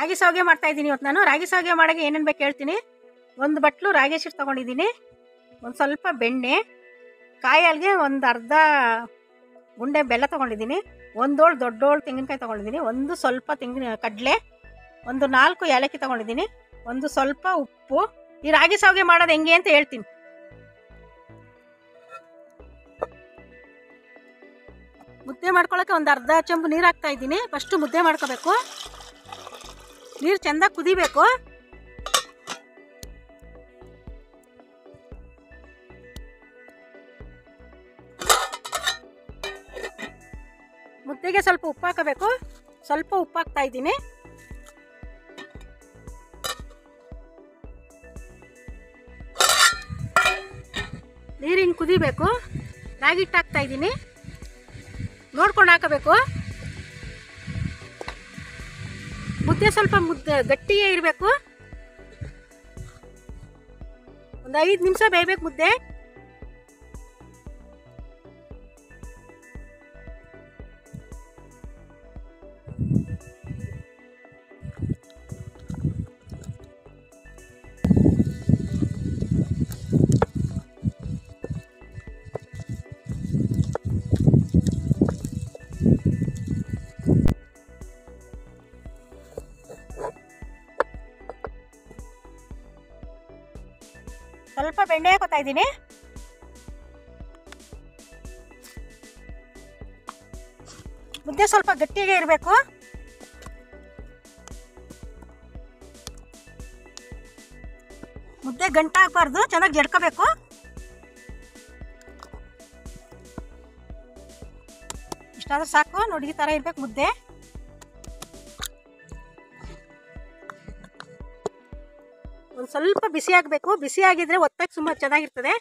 ರಾಗಿ ಸಾವಿಗೆ ಮಾಡ್ತಾ ಇದ್ದೀನಿ ಇವತ್ತು ನಾನು ರಾಗಿ ಸಾವಿಗೆ ಮಾಡೋಕ್ಕೆ ಏನೇನು ಬೇಕು ಹೇಳ್ತೀನಿ ಒಂದು ಬಟ್ಲು ರಾಗಿ ಹಸಿಟ್ಟು ತೊಗೊಂಡಿದ್ದೀನಿ ಒಂದು ಸ್ವಲ್ಪ ಬೆಣ್ಣೆ ಕಾಯಿ ಹಾಲ್ಗೆ ಒಂದು ಅರ್ಧ ಗುಂಡೆ ಬೆಲ್ಲ ತೊಗೊಂಡಿದ್ದೀನಿ ಒಂದೋಳು ದೊಡ್ಡೋಳು ತೆಂಗಿನಕಾಯಿ ತೊಗೊಂಡಿದ್ದೀನಿ ಒಂದು ಸ್ವಲ್ಪ ತೆಂಗಿನ ಕಡಲೆ ಒಂದು ನಾಲ್ಕು ಏಲಕ್ಕಿ ತೊಗೊಂಡಿದ್ದೀನಿ ಒಂದು ಸ್ವಲ್ಪ ಉಪ್ಪು ಈ ರಾಗಿ ಸಾವಿಗೆ ಮಾಡೋದು ಹೆಂಗೆ ಅಂತ ಹೇಳ್ತೀನಿ ಮುದ್ದೆ ಮಾಡ್ಕೊಳ್ಳೋಕೆ ಒಂದು ಅರ್ಧ ಚಂಬು ನೀರು ಹಾಕ್ತಾ ಇದ್ದೀನಿ ಫಸ್ಟು ಮುದ್ದೆ ಮಾಡ್ಕೋಬೇಕು ನೀರು ಚೆಂದ ಕುದಿಬೇಕು ಮುದ್ದೆಗೆ ಸ್ವಲ್ಪ ಉಪ್ಪು ಹಾಕಬೇಕು ಸ್ವಲ್ಪ ಉಪ್ಪು ಹಾಕ್ತಾ ಇದ್ದೀನಿ ನೀರು ಹಿಂಗೆ ಕುದಿಬೇಕು ರಾಗಿ ಹಿಟ್ಟು ಹಾಕ್ತಾ ಇದ್ದೀನಿ ನೋಡ್ಕೊಂಡು ಹಾಕಬೇಕು ಮುದ್ದೆ ಸ್ವಲ್ಪ ಮುದ್ದೆ ಗಟ್ಟಿಯೇ ಇರಬೇಕು ಒಂದು ಐದು ನಿಮಿಷ ಬೇಯಬೇಕು ಮುದ್ದೆ ಸ್ವಲ್ಪ ಬೆಣ್ಣೆ ಹಾಕೋತಾ ಇದ್ದೀನಿ ಮುದ್ದೆ ಸ್ವಲ್ಪ ಗಟ್ಟಿಗೆ ಇರಬೇಕು ಮುದ್ದೆ ಗಂಟ ಹಾಕ್ಬಾರ್ದು ಚೆನ್ನಾಗಿ ಜಡ್ಕೋಬೇಕು ಇಷ್ಟಾದ್ರೆ ಸಾಕು ನೋಡಿ ಈ ಥರ ಇರ್ಬೇಕು ಮುದ್ದೆ ಒಂದು ಸ್ವಲ್ಪ ಬಿಸಿ ಆಗಬೇಕು ಬಿಸಿ ಆಗಿದ್ರೆ ಒತ್ತಕ್ಕೆ ತುಂಬ ಚೆನ್ನಾಗಿರ್ತದೆ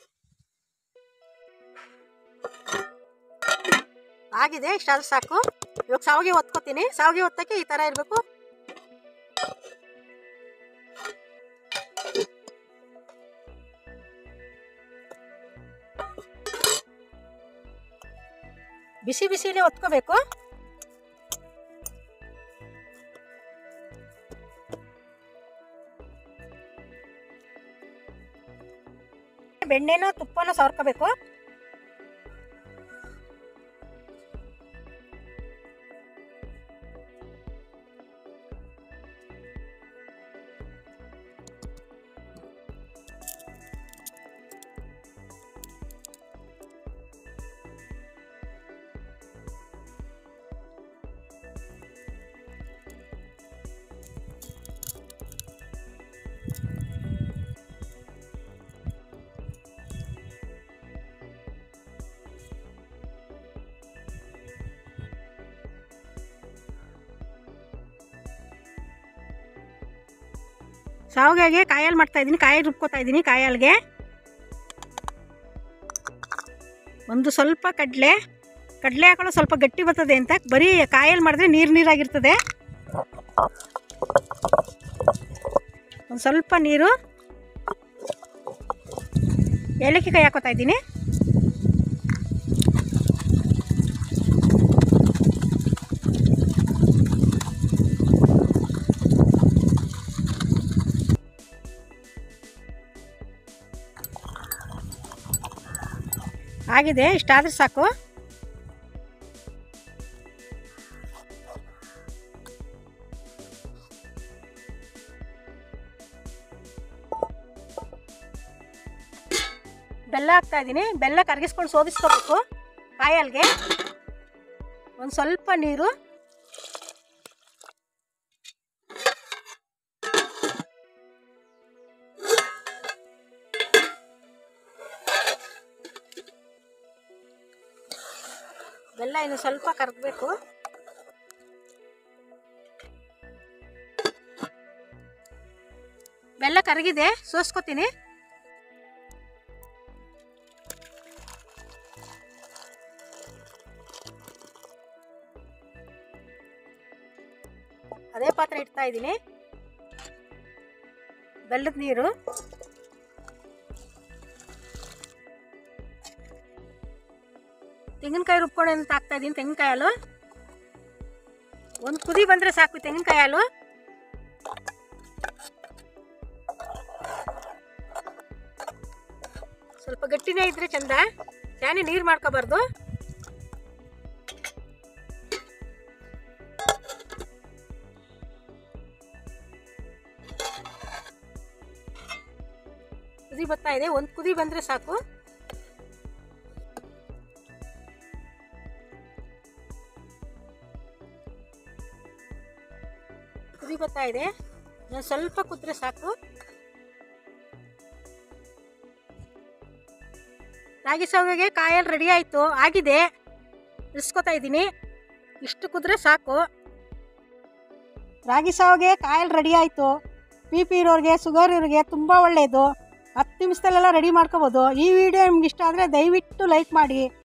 ಆಗಿದೆ ಇಷ್ಟಾದ್ರೆ ಸಾಕು ಇವಾಗ ಸಾವಿಗೆ ಒತ್ಕೋತೀನಿ ಸಾವಿಗೆ ಒತ್ತಕ್ಕೆ ಈ ಥರ ಇರಬೇಕು ಬಿಸಿ ಬಿಸಿಲೇ ಒತ್ಕೋಬೇಕು ಬೆಣ್ಣೆನೋ ತುಪ್ಪನೋ ಸವರ್ಕೋಬೇಕು ಶಾವಿಗೆಗೆ ಕಾಯಲ್ಲಿ ಮಾಡ್ತಾ ಇದ್ದೀನಿ ಕಾಯಿ ರುಬ್ಕೋತಾ ಇದ್ದೀನಿ ಕಾಯಲ್ಗೆ ಒಂದು ಸ್ವಲ್ಪ ಕಡಲೆ ಕಡಲೆ ಹಾಕೊಳ್ಳೋ ಸ್ವಲ್ಪ ಗಟ್ಟಿ ಬರ್ತದೆ ಅಂತ ಬರೀ ಕಾಯಲ್ಲಿ ಮಾಡಿದ್ರೆ ನೀರು ನೀರಾಗಿರ್ತದೆ ಒಂದು ಸ್ವಲ್ಪ ನೀರು ಏಲಕ್ಕಿ ಕಾಯಿ ಹಾಕೋತಾ ಇದ್ದೀನಿ ಆಗಿದೆ ಇಷ್ಟಾದ್ರೆ ಸಾಕು ಬೆಲ್ಲ ಹಾಕ್ತಾ ಇದ್ದೀನಿ ಬೆಲ್ಲ ಕರಗಿಸ್ಕೊಂಡು ಸೋದಿಸ್ಕೋಬೇಕು ಕಾಯಲ್ಗೆ ಒಂದು ಸ್ವಲ್ಪ ನೀರು ಬೆಲ್ಲ ಇನ್ನು ಸ್ವಲ್ಪ ಕರಗಬೇಕು ಬೆಲ್ಲ ಕರಗಿದೆ ಸೋಸ್ಕೋತೀನಿ ಅದೇ ಪಾತ್ರೆ ಇಡ್ತಾ ಇದ್ದೀನಿ ಬೆಲ್ಲದ ನೀರು ತೆಂಗಿನಕಾಯಿ ರುಬ್ಕೊಂಡು ಅಂತ ಹಾಕ್ತಾ ಇದ್ದೀನಿ ತೆಂಗಿನಕಾಯಿ ಹಾಲು ಒಂದು ಕುದಿ ಬಂದರೆ ಸಾಕು ತೆಂಗಿನಕಾಯಿ ಹಾಲು ಸ್ವಲ್ಪ ಗಟ್ಟಿನೇ ಇದ್ರೆ ಚಂದ ಜಾನಿ ನೀರು ಮಾಡ್ಕೋಬಾರ್ದು ಕುದಿ ಬರ್ತಾ ಇದೆ ಒಂದು ಕುದಿ ಬಂದರೆ ಸಾಕು ಕುದಿ ಬರ್ತಾ ಇದೆ ನಾನು ಸ್ವಲ್ಪ ಕುದ್ರೆ ಸಾಕು ರಾಗಿ ಸಾವಿಗೆ ಕಾಯಲ್ಲಿ ರೆಡಿ ಆಯಿತು ಆಗಿದೆ ಇಳಿಸ್ಕೊತಾ ಇದ್ದೀನಿ ಇಷ್ಟು ಕುದ್ರೆ ಸಾಕು ರಾಗಿ ಸಾವಿಗೆ ಕಾಯಲ್ಲಿ ರೆಡಿ ಆಯಿತು ಬಿ ಪಿ ಇರೋರಿಗೆ ಶುಗರ್ ಇರೋರಿಗೆ ತುಂಬ ಒಳ್ಳೆಯದು ಹತ್ತು ನಿಮಿಷದಲ್ಲೆಲ್ಲ ರೆಡಿ ಮಾಡ್ಕೋಬೋದು ಈ ವಿಡಿಯೋ ನಿಮ್ಗೆ ಇಷ್ಟ ಆದರೆ ದಯವಿಟ್ಟು ಲೈಕ್ ಮಾಡಿ